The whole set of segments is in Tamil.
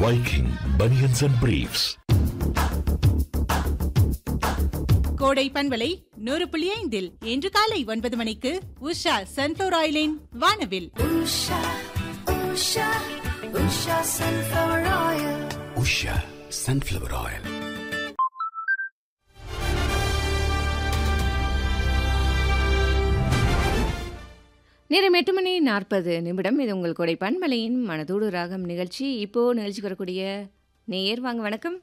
Viking Bunions and Briefs. கோடை பண்பலை நூறு புள்ளி ஐந்தில் இன்று காலை ஒன்பது மணிக்கு உஷா சன்ஃபிளவர் ஆயிலின் வானவில் Usha, Usha, Usha sunflower oil. Usha sunflower oil நேரம் எட்டு மணி நாற்பது நிமிடம் இது உங்கள் கொடை பண்பலையின் மனதோடு ராகம் நிகழ்ச்சி இப்போ நிகழ்ச்சிக்கு வரக்கூடிய நேயர் வாங்க வணக்கம்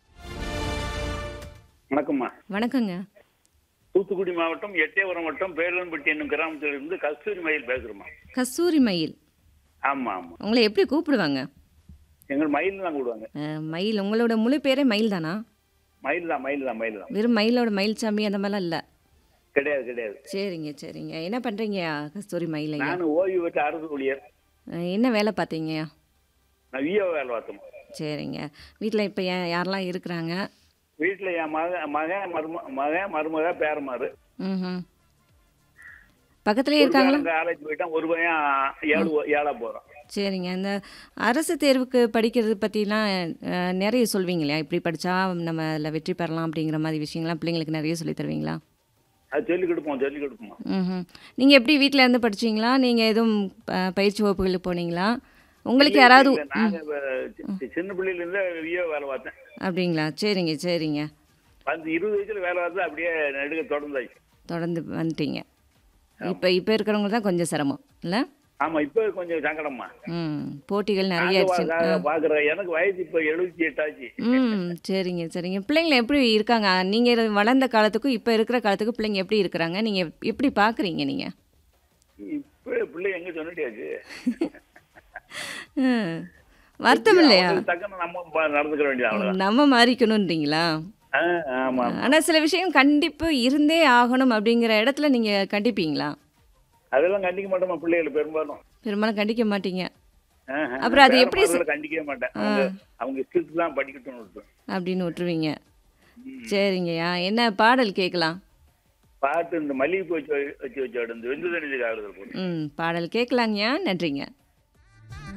வணக்கம்மா வணக்கங்க தூத்துக்குடி மாவட்டம் எட்டயபுரம் வட்டம் பேரன்பட்டி என்னும் கிராமத்தில் இருந்து கஸ்தூரி மயில் பேசுறோமா கஸ்தூரி மயில் ஆமா ஆமா உங்களை எப்படி கூப்பிடுவாங்க எங்கள் மயில் தான் கூடுவாங்க அஹ், மயில் உங்களோட முழு பேரே மயில் தானா மயில் தான் மயில் தான் மயில் தான் வெறும் மயிலோட மயில் சாமி அந்த மாதிரிலாம் இல்லை கிடையாது கிடையாது சரிங்க சரிங்க என்ன பண்ணுறீங்க கஸ்தூரி மயிலையா நான் ஓய்வு பெற்ற அரசு ஊழியர் அஹ், என்ன வேலை பார்த்தீங்கய்யா நான் விஓ வேலை பார்த்தோம் சரிங்க வீட்டில் இப்போ யாரெல்லாம் இருக்கிறாங்க வீட்டில் என் மக மகன் மரும மகன் மருமக பேரமாரு ம் பக்கத்துலேயே இருக்காங்களா காலேஜ் போயிட்டான் ஒரு பையன் ஏழு ஏழா போறான் சரிங்க இந்த அரசு தேர்வுக்கு படிக்கிறது பற்றிலாம் அஹ், நிறைய சொல்வீங்க இல்லையா இப்படி படித்தா நம்ம அதில் வெற்றி பெறலாம் அப்படிங்கிற மாதிரி விஷயங்கள்லாம் பிள்ளைங்களுக்கு நிறைய சொல்லி தருவீங்களா அது சொல்லிக் கொடுப்போம் சொல்லிக் கொடுப்போம் ம் நீங்கள் எப்படி வீட்டில் இருந்து படிச்சீங்களா நீங்கள் எதுவும் ப- பயிற்சி வகுப்புகளுக்கு போனீங்களா உங்களுக்கு யாராவது இல்ல, நாங்க இப்ப சி- சின்ன பிள்ளையில இருந்தே விஓ வேலை பார்த்தேன் அப்படிங்களா சரிங்க சரிங்க அந்த இருபது வயசுல வேலை பார்த்து அப்படியே நெடுக தொடர்ந்தாச்சு தொடர்ந்து வந்துட்டீங்க இப்போ இப்போ இருக்கிறவங்க தான் கொஞ்சம் சிரமம் இல்லை ஆமா இப்ப கொஞ்சம் சங்கடமா ம் போட்டிகள் நிறைய ஆயிடுச்சு ஆ. பாக்குறேன் எனக்கு வயசு இப்ப எழுபத்தி எட்டு ஆச்சு ம் சரிங்க சரிங்க பிள்ளைங்க எப்படி இருக்காங்க நீங்கள் வளர்ந்த காலத்துக்கும் இப்போ இருக்கிற காலத்துக்கும் பிள்ளைங்க எப்படி இருக்கிறாங்க நீங்கள் எப்படி பார்க்குறீங்க நீங்கள் இப்ப பிள்ளை எங்க சொன்னிட்டியாச்சு வருத்தம் இல்லையா அவங்களுக்கு தக்கன நம்ம ப- நடந்துக்க வேண்டியது அவ்வளவுதான் நம்ம மாறிக்கணுன்றீங்களா ஆ, ஆமா ஆமா. ஆனால் சில விஷயம் கண்டிப்பு இருந்தே ஆகணும் அப்படிங்கிற இடத்துல நீங்கள் கண்டிப்பீங்களா அதெல்லாம் கண்டிக்க மாட்டோமா பிள்ளைகளை பெரும்பாலும் பெரும்பாலும் கண்டிக்க மாட்டீங்க ஆஹா. அப்புறம் அது பேர எப்படி ச- மாடுகளை கண்டிக்கவே மாட்டேன் அவங்க அவங்க இஷ்டத்துக்கு தான் படிக்கட்டும்னு விட்டுருவேன். அப்படின்னு விட்டுருவீங்க சரிங்கய்யா என்ன பாடல் கேட்கலாம் பார்த்து இந்த மல்லிகை பூ வச்சு வச்சு வச்சு இந்த வெந்து தனிச்சு ஆடுதல் போட்டு ம் பாடல் கேட்கலாங்கய்யா நன்றிங்க